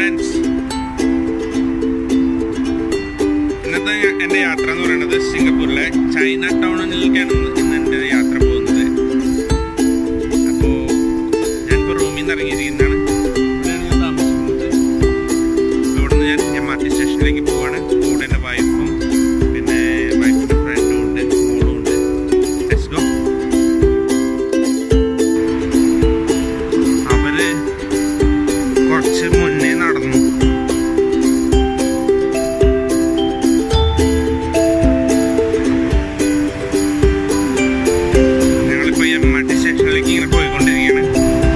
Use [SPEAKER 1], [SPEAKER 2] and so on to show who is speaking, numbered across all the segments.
[SPEAKER 1] friends ഇന്നത്തെ എൻ്റെ യാത്ര എന്ന് പറയുന്നത് സിംഗപ്പൂരിലെ ചൈന ടൗണിലേക്കാണ് ഇന്ന് എൻ്റെ യാത്ര പോകുന്നത് അപ്പോൾ ഞാനിപ്പോൾ റൂമിൽ നിന്ന് ഇറങ്ങിയിരിക്കുന്നതാണ് ഇവിടെയാണ് ഞാൻ താമസിക്കുന്നത് ഇവിടെ നിന്ന് ഞാൻ എം ആർ ടി സ്റ്റേഷനിലേക്ക് പോവാണ് കൂടെ എൻ്റെ വൈഫും പിന്നെ വൈഫിൻ്റെ ഫ്രണ്ടും ഉണ്ട് മോളും ഉണ്ട് ലെറ്റ്സ് ഗോ അവര് കുറച്ച് മുന്നേ നടന്നു ഞങ്ങളിപ്പോ എം ആർ ടി സ്റ്റേഷനിലേക്ക് ഇങ്ങനെ പോയിക്കൊണ്ടിരിക്കുകയാണ്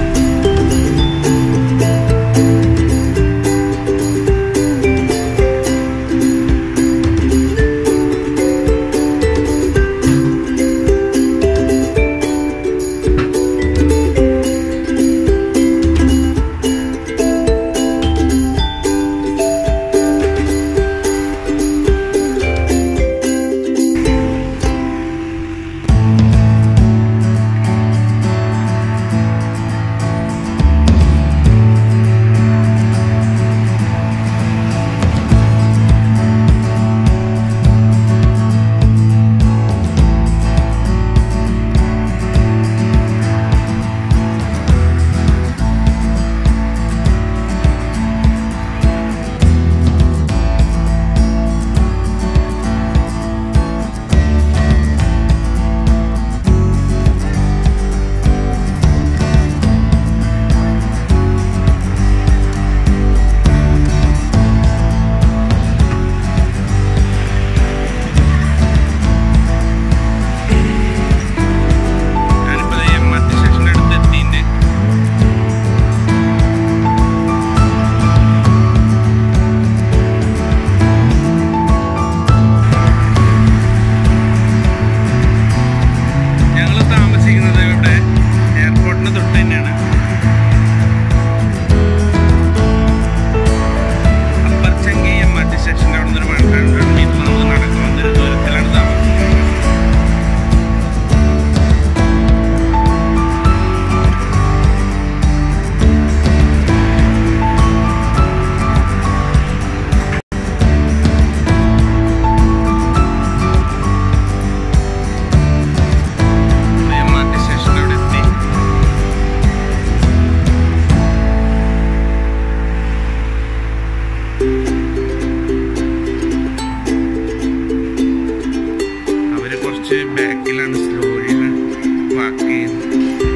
[SPEAKER 1] ഞാനിപ്പോ എം ആർ ടി സ്റ്റേഷൻ്റെ അടുത്ത് എത്തിയിട്ടുണ്ട് ഞങ്ങൾ താമസിക്കുന്നത് ഇവിടെ എയർപോർട്ടിന് തൊട്ട് തന്നെയാണ് അപ്പർച്ചങ്കി എം ആർ ടി സ്റ്റേഷൻ്റെ അവിടെ നിന്ന് ഒരു വൺ ഹൺഡ്രഡ് മീറ്റർ നമുക്ക് നടക്കാവുന്ന ഒരു ദൂരത്തിലാണ് താമസിക്കുന്നത് എം ആർ ടി സ്റ്റേഷൻ്റെ അവിടെ എത്തി അവര് കുറച്ച് ബാക്കിലാണ് സ്ലോയിലാണ് വാക്ക് ചെയ്യുന്നത്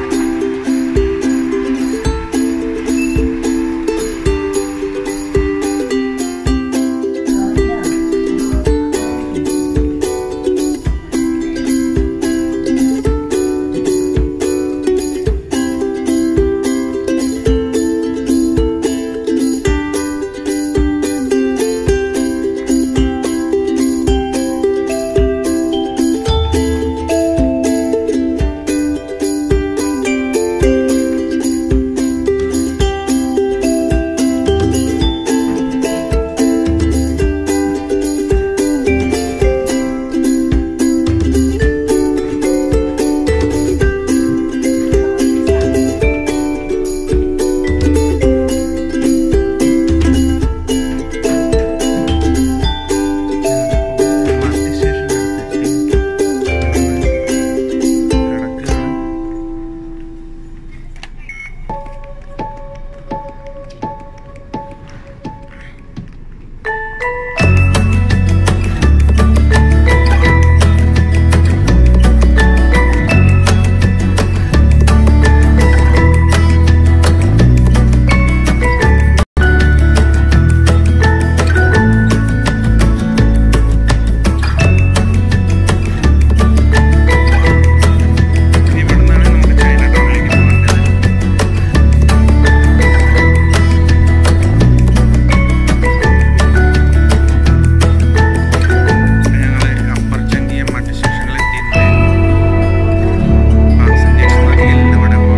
[SPEAKER 1] ഇവിടുന്നാണ് നമുക്ക് ചൈന ടൗണിലേക്ക് പോകേണ്ടത് ഞങ്ങൾ അപ്പർച്ചങ്കി എം ആർ ടി സ്റ്റേഷനിൽ എത്തിയിട്ടുണ്ട് പാസഞ്ചേഴ്സ് അധികം ഇവിടെ ഇപ്പോൾ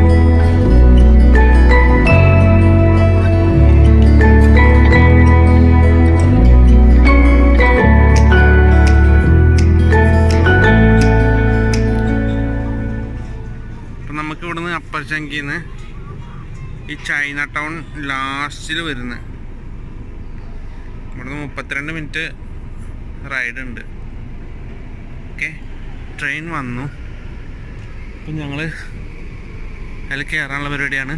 [SPEAKER 1] അപ്പം നമുക്ക് ഇവിടുന്ന് അപ്പർച്ചങ്കിന്ന് ഈ ചൈന ടൗൺ ലാസ്റ്റിൽ വരുന്ന ഇവിടുന്ന് മുപ്പത്തിരണ്ട് മിനിറ്റ് റൈഡ് ഉണ്ട് ഓക്കെ ട്രെയിൻ വന്നു അപ്പം ഞങ്ങൾ അതിൽ കയറാനുള്ള പരിപാടിയാണ്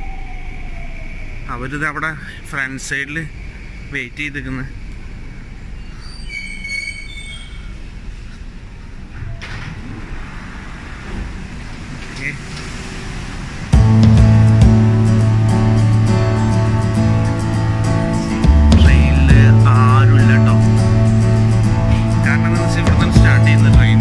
[SPEAKER 1] അവരിത് അവിടെ ഫ്രണ്ട് സൈഡിൽ വെയിറ്റ് ചെയ്തിരിക്കുന്നു ഓക്കെ ട്രെയിനിൽ ആരുമില്ല കേട്ടോ കാരണം എന്താണെന്ന് വെച്ചാൽ ഇവിടെ നിന്ന് സ്റ്റാർട്ട് ചെയ്യുന്ന ട്രെയിൻ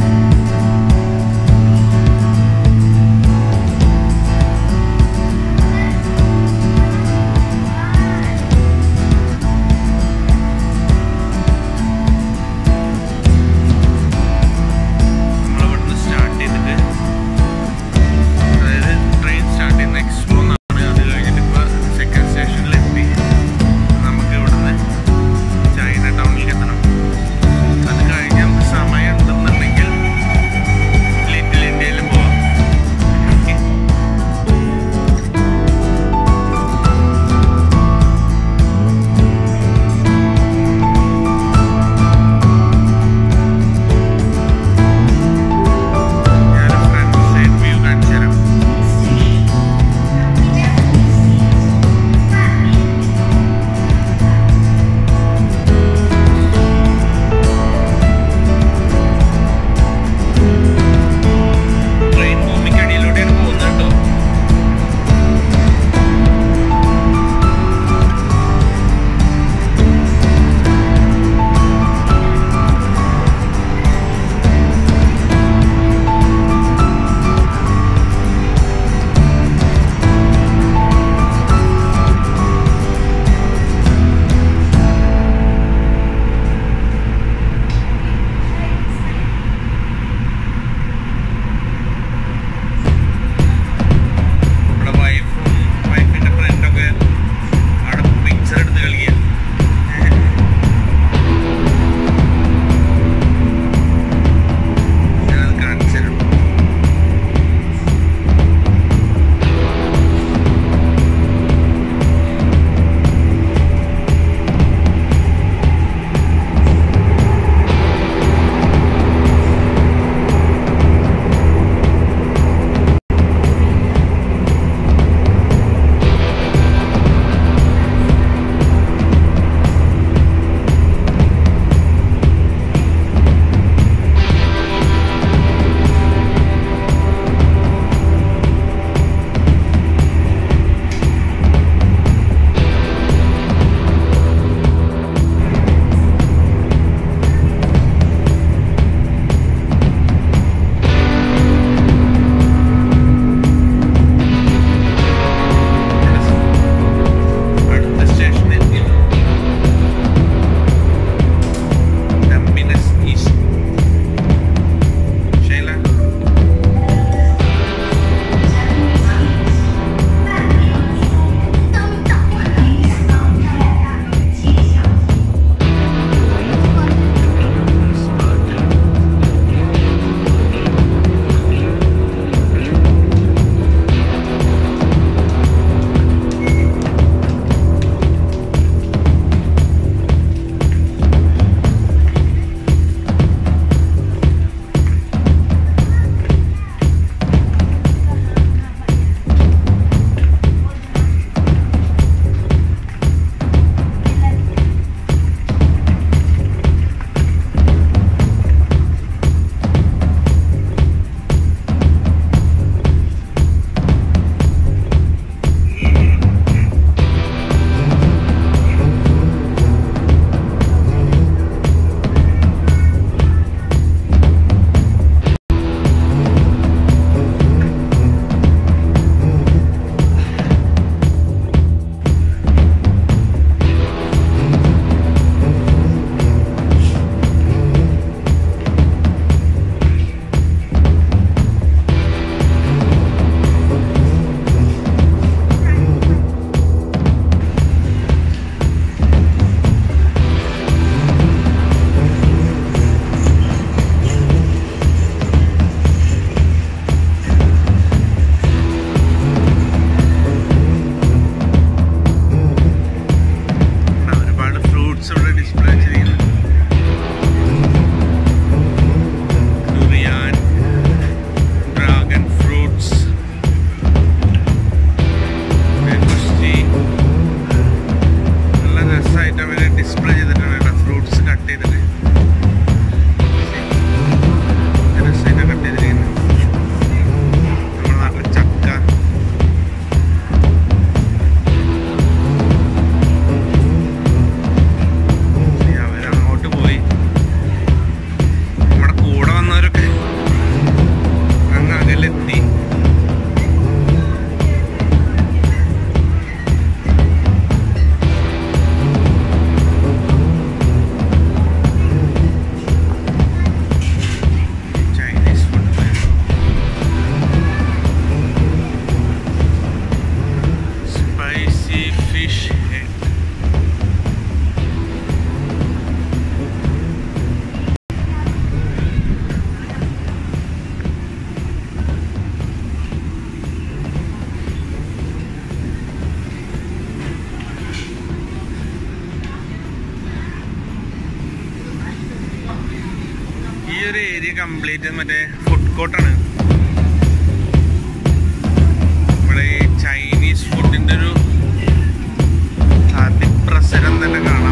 [SPEAKER 1] ഈ ഒരു ഏരിയ കംപ്ലീറ്റ് മറ്റേ ഫുഡ് കോർട്ടാണ് ഇവിടെ ഈ ചൈനീസ് ഫുഡിന്റെ ഒരു അതിപ്രസരം തന്നെ കാണാം